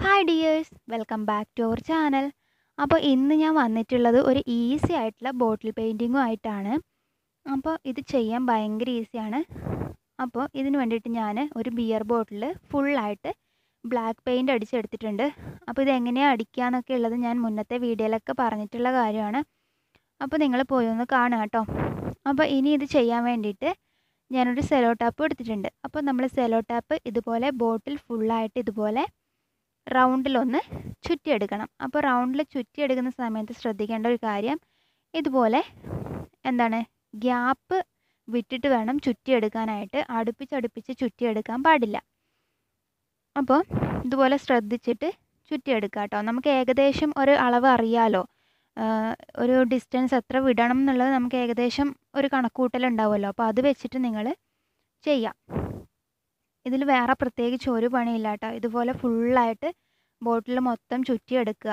hi dears welcome back to our channel അപ്പോൾ ഇന്ന് ഞാൻ വന്നിട്ടുള്ളത് ഒരു ഈസി ആയിട്ടുള്ള ബോട്ടിൽ പെയിൻറ്റിങ്ങും ആയിട്ടാണ് അപ്പോൾ ഇത് ചെയ്യാൻ ഭയങ്കര ഈസിയാണ് അപ്പോൾ ഇതിന് വേണ്ടിയിട്ട് ഞാൻ ഒരു ബിയർ ബോട്ടിൽ ഫുള്ളായിട്ട് ബ്ലാക്ക് പെയിൻറ് അടിച്ചെടുത്തിട്ടുണ്ട് അപ്പോൾ ഇത് എങ്ങനെയാണ് അടിക്കുക എന്നൊക്കെ ഉള്ളത് ഞാൻ മുന്നത്തെ വീഡിയോയിലൊക്കെ പറഞ്ഞിട്ടുള്ള കാര്യമാണ് അപ്പോൾ നിങ്ങൾ പോയി ഒന്ന് കാണുക കേട്ടോ അപ്പോൾ ഇനി ഇത് ചെയ്യാൻ വേണ്ടിയിട്ട് ഞാനൊരു സെലോ ടാപ്പ് എടുത്തിട്ടുണ്ട് അപ്പോൾ നമ്മൾ സെലോ ടാപ്പ് ഇതുപോലെ ബോട്ടിൽ ഫുള്ളായിട്ട് ഇതുപോലെ റൗണ്ടിലൊന്ന് ചുറ്റിയെടുക്കണം അപ്പോൾ റൗണ്ടിൽ ചുറ്റിയെടുക്കുന്ന സമയത്ത് ശ്രദ്ധിക്കേണ്ട ഒരു കാര്യം ഇതുപോലെ എന്താണ് ഗ്യാപ്പ് വിട്ടിട്ട് വേണം ചുറ്റിയെടുക്കാനായിട്ട് അടുപ്പിച്ചടുപ്പിച്ച് ചുറ്റിയെടുക്കാൻ പാടില്ല അപ്പോൾ ഇതുപോലെ ശ്രദ്ധിച്ചിട്ട് ചുറ്റിയെടുക്കുക കേട്ടോ നമുക്ക് ഏകദേശം ഒരു അളവ് അറിയാലോ ഒരു ഡിസ്റ്റൻസ് എത്ര വിടണം എന്നുള്ളത് നമുക്ക് ഏകദേശം ഒരു കണക്കുകൂട്ടലുണ്ടാവുമല്ലോ അപ്പോൾ അത് വെച്ചിട്ട് നിങ്ങൾ ചെയ്യാം ഇതിൽ വേറെ പ്രത്യേകിച്ച് ഒരു പണിയില്ല കേട്ടോ ഇതുപോലെ ഫുള്ളായിട്ട് ബോട്ടിൽ മൊത്തം ചുറ്റിയെടുക്കുക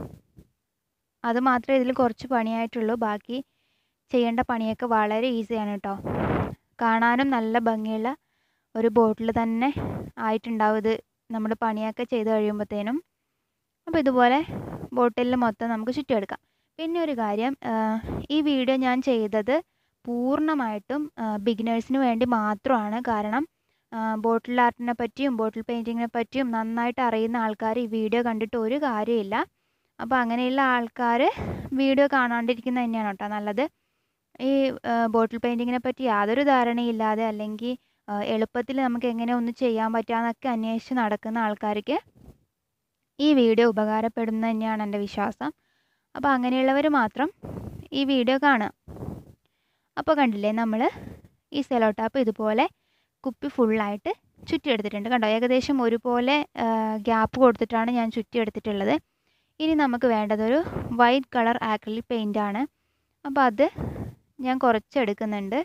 അത് മാത്രമേ ഇതിൽ കുറച്ച് പണിയായിട്ടുള്ളൂ ബാക്കി ചെയ്യേണ്ട പണിയൊക്കെ വളരെ ഈസിയാണ് കേട്ടോ കാണാനും നല്ല ഭംഗിയുള്ള ഒരു ബോട്ടിൽ തന്നെ ആയിട്ടുണ്ടാവും ഇത് നമ്മൾ പണിയൊക്കെ ചെയ്ത് കഴിയുമ്പോഴത്തേനും അപ്പോൾ ഇതുപോലെ ബോട്ടിലിൽ മൊത്തം നമുക്ക് ചുറ്റിയെടുക്കാം പിന്നെ ഒരു കാര്യം ഈ വീഡിയോ ഞാൻ ചെയ്തത് പൂർണ്ണമായിട്ടും ബിഗിനേഴ്സിന് വേണ്ടി മാത്രമാണ് കാരണം ബോട്ടിൽ ആർട്ടിനെ പറ്റിയും ബോട്ടിൽ പെയിൻറ്റിങ്ങിനെ പറ്റിയും നന്നായിട്ട് അറിയുന്ന ആൾക്കാർ ഈ വീഡിയോ കണ്ടിട്ട് ഒരു കാര്യമില്ല അപ്പോൾ അങ്ങനെയുള്ള ആൾക്കാർ വീഡിയോ കാണാണ്ടിരിക്കുന്നത് തന്നെയാണ് കേട്ടോ നല്ലത് ഈ ബോട്ടിൽ പെയിൻറ്റിങ്ങിനെ പറ്റി യാതൊരു ധാരണയില്ലാതെ അല്ലെങ്കിൽ എളുപ്പത്തിൽ നമുക്ക് എങ്ങനെ ഒന്ന് ചെയ്യാൻ പറ്റാമെന്നൊക്കെ അന്വേഷിച്ച് നടക്കുന്ന ആൾക്കാർക്ക് ഈ വീഡിയോ ഉപകാരപ്പെടുന്ന തന്നെയാണ് എൻ്റെ വിശ്വാസം അപ്പോൾ അങ്ങനെയുള്ളവർ മാത്രം ഈ വീഡിയോ കാണുക അപ്പോൾ കണ്ടില്ലേ നമ്മൾ ഈ സെലോ ടാപ്പ് ഇതുപോലെ കുപ്പി ഫുള്ളായിട്ട് ചുറ്റിയെടുത്തിട്ടുണ്ട് കണ്ടോ ഏകദേശം ഒരുപോലെ ഗ്യാപ്പ് കൊടുത്തിട്ടാണ് ഞാൻ ചുറ്റിയെടുത്തിട്ടുള്ളത് ഇനി നമുക്ക് വേണ്ടതൊരു വൈറ്റ് കളർ ആക്രിലിക് പെയിൻ്റ് ആണ് അപ്പോൾ അത് ഞാൻ കുറച്ചെടുക്കുന്നുണ്ട്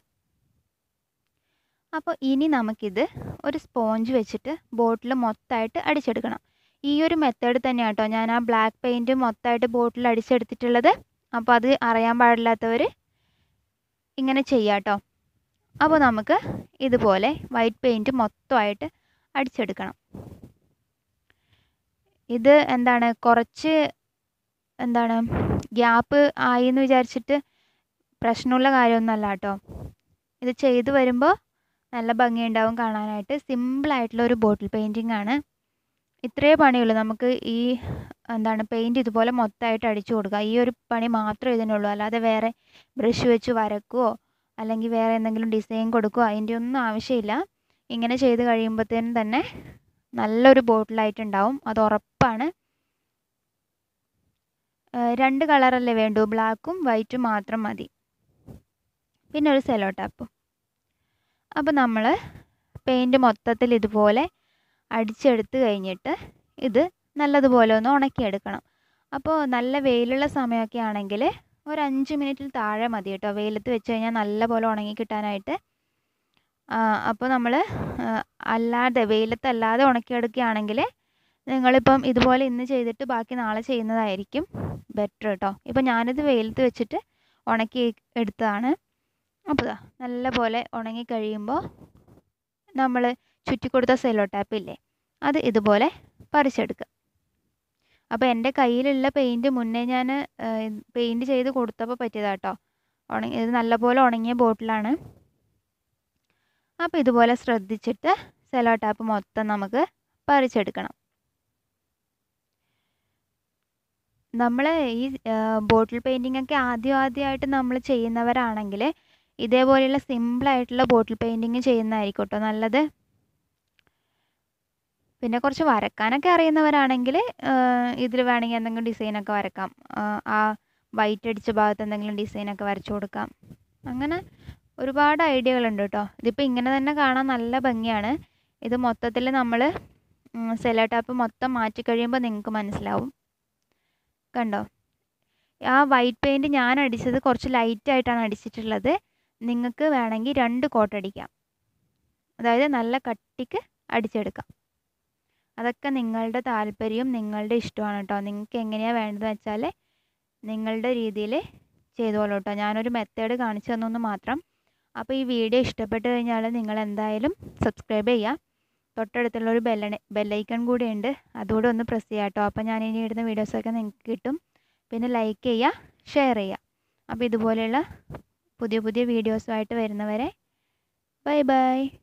അപ്പോൾ ഇനി നമുക്കിത് ഒരു സ്പോഞ്ച് വെച്ചിട്ട് ബോട്ടിൽ മൊത്തമായിട്ട് അടിച്ചെടുക്കണം ഈ ഒരു മെത്തേഡ് തന്നെ കേട്ടോ ഞാൻ ആ ബ്ലാക്ക് പെയിൻറ്റ് മൊത്തമായിട്ട് ബോട്ടിൽ അടിച്ചെടുത്തിട്ടുള്ളത് അപ്പോൾ അത് അറിയാൻ പാടില്ലാത്തവർ ഇങ്ങനെ ചെയ്യാം കേട്ടോ അപ്പോൾ നമുക്ക് ഇതുപോലെ വൈറ്റ് പെയിൻറ്റ് മൊത്തമായിട്ട് അടിച്ചെടുക്കണം ഇത് എന്താണ് കുറച്ച് എന്താണ് ഗ്യാപ്പ് ആയി എന്ന് വിചാരിച്ചിട്ട് പ്രശ്നമുള്ള കാര്യമൊന്നുമല്ല കേട്ടോ ഇത് ചെയ്തു വരുമ്പോൾ നല്ല ഭംഗിയുണ്ടാവും കാണാനായിട്ട് സിമ്പിളായിട്ടുള്ള ഒരു ബോട്ടിൽ പെയിൻറ്റിംഗ് ആണ് ഇത്രയേ പണിയുള്ളൂ നമുക്ക് ഈ എന്താണ് പെയിൻറ്റ് ഇതുപോലെ മൊത്തമായിട്ട് അടിച്ചു കൊടുക്കുക ഈ ഒരു പണി മാത്രമേ ഇതിനുള്ളൂ അല്ലാതെ വേറെ ബ്രഷ് വെച്ച് വരക്കുകയോ അല്ലെങ്കിൽ വേറെ എന്തെങ്കിലും ഡിസൈൻ കൊടുക്കുകയോ അതിൻ്റെ ഒന്നും ആവശ്യമില്ല ഇങ്ങനെ ചെയ്ത് കഴിയുമ്പോഴത്തേനും തന്നെ നല്ലൊരു ബോട്ടിലായിട്ടുണ്ടാവും അത് ഉറപ്പാണ് രണ്ട് കളറല്ലേ വേണ്ടൂ ബ്ലാക്കും വൈറ്റും മാത്രം മതി പിന്നെ ഒരു സെലോ ടാപ്പും അപ്പോൾ നമ്മൾ പെയിൻറ്റ് മൊത്തത്തിൽ ഇതുപോലെ അടിച്ചെടുത്ത് കഴിഞ്ഞിട്ട് ഇത് നല്ലതുപോലെ ഒന്ന് ഉണക്കിയെടുക്കണം അപ്പോൾ നല്ല വെയിലുള്ള സമയമൊക്കെ ആണെങ്കിൽ ഒരു അഞ്ച് മിനിറ്റിൽ താഴെ മതി കേട്ടോ വെയിലത്ത് വെച്ച് കഴിഞ്ഞാൽ നല്ലപോലെ ഉണങ്ങി കിട്ടാനായിട്ട് അപ്പോൾ നമ്മൾ അല്ലാതെ വെയിലത്തല്ലാതെ ഉണക്കിയെടുക്കുകയാണെങ്കിൽ നിങ്ങളിപ്പം ഇതുപോലെ ഇന്ന് ചെയ്തിട്ട് ബാക്കി നാളെ ചെയ്യുന്നതായിരിക്കും ബെറ്റർ കേട്ടോ ഇപ്പം ഞാനിത് വെയിലത്ത് വെച്ചിട്ട് ഉണക്കി എടുത്തതാണ് അപ്പോൾ നല്ല പോലെ ഉണങ്ങി കഴിയുമ്പോൾ നമ്മൾ ചുറ്റിക്കൊടുത്ത സെലോ ടാപ്പ് ഇല്ലേ അത് ഇതുപോലെ പറിച്ചെടുക്കുക അപ്പോൾ എൻ്റെ കയ്യിലുള്ള പെയിൻറ്റ് മുന്നേ ഞാൻ പെയിൻറ്റ് ചെയ്ത് കൊടുത്തപ്പോൾ പറ്റിയതാണ് കേട്ടോ ഉണങ്ങി ഇത് നല്ലപോലെ ഉണങ്ങിയ ബോട്ടിലാണ് അപ്പോൾ ഇതുപോലെ ശ്രദ്ധിച്ചിട്ട് സെലോ ടാപ്പ് മൊത്തം നമുക്ക് പറിച്ചെടുക്കണം നമ്മൾ ഈ ബോട്ടിൽ പെയിൻറ്റിംഗ് ഒക്കെ ആദ്യം ആദ്യമായിട്ട് നമ്മൾ ചെയ്യുന്നവരാണെങ്കിൽ ഇതേപോലെയുള്ള സിമ്പിളായിട്ടുള്ള ബോട്ടിൽ പെയിൻറ്റിങ് ചെയ്യുന്നതായിരിക്കും കേട്ടോ നല്ലത് പിന്നെ കുറച്ച് വരക്കാനൊക്കെ അറിയുന്നവരാണെങ്കിൽ ഇതിൽ വേണമെങ്കിൽ എന്തെങ്കിലും ഡിസൈനൊക്കെ വരക്കാം ആ വൈറ്റ് അടിച്ച ഭാഗത്ത് എന്തെങ്കിലും ഡിസൈനൊക്കെ വരച്ചു കൊടുക്കാം അങ്ങനെ ഒരുപാട് ഐഡിയകളുണ്ട് കേട്ടോ ഇതിപ്പോൾ ഇങ്ങനെ തന്നെ കാണാൻ നല്ല ഭംഗിയാണ് ഇത് മൊത്തത്തിൽ നമ്മൾ സെലോ ടാപ്പ് മൊത്തം മാറ്റി കഴിയുമ്പോൾ നിങ്ങൾക്ക് മനസ്സിലാവും കണ്ടോ ആ വൈറ്റ് പെയിൻറ്റ് ഞാൻ അടിച്ചത് കുറച്ച് ലൈറ്റായിട്ടാണ് അടിച്ചിട്ടുള്ളത് നിങ്ങൾക്ക് വേണമെങ്കിൽ രണ്ട് കോട്ട് അടിക്കാം അതായത് നല്ല കട്ടിക്ക് അടിച്ചെടുക്കാം അതൊക്കെ നിങ്ങളുടെ താല്പര്യവും നിങ്ങളുടെ ഇഷ്ടമാണ് കേട്ടോ നിങ്ങൾക്ക് എങ്ങനെയാണ് വേണ്ടതെന്ന് വെച്ചാൽ നിങ്ങളുടെ രീതിയിൽ ചെയ്തോളൂ കേട്ടോ ഞാനൊരു മെത്തേഡ് കാണിച്ചു തന്നു മാത്രം അപ്പോൾ ഈ വീഡിയോ ഇഷ്ടപ്പെട്ട് കഴിഞ്ഞാൽ നിങ്ങൾ എന്തായാലും സബ്സ്ക്രൈബ് ചെയ്യുക തൊട്ടടുത്തുള്ള ഒരു ബെല്ലണ ബെല്ലൈക്കൺ കൂടെ ഉണ്ട് അതുകൂടെ ഒന്ന് പ്രസ് ചെയ്യാം കേട്ടോ അപ്പോൾ ഞാൻ ഇനി ഇടുന്ന വീഡിയോസൊക്കെ നിങ്ങൾക്ക് കിട്ടും പിന്നെ ലൈക്ക് ചെയ്യുക ഷെയർ ചെയ്യുക അപ്പോൾ ഇതുപോലെയുള്ള പുതിയ പുതിയ വീഡിയോസുമായിട്ട് വരുന്നവരെ ബൈ ബൈ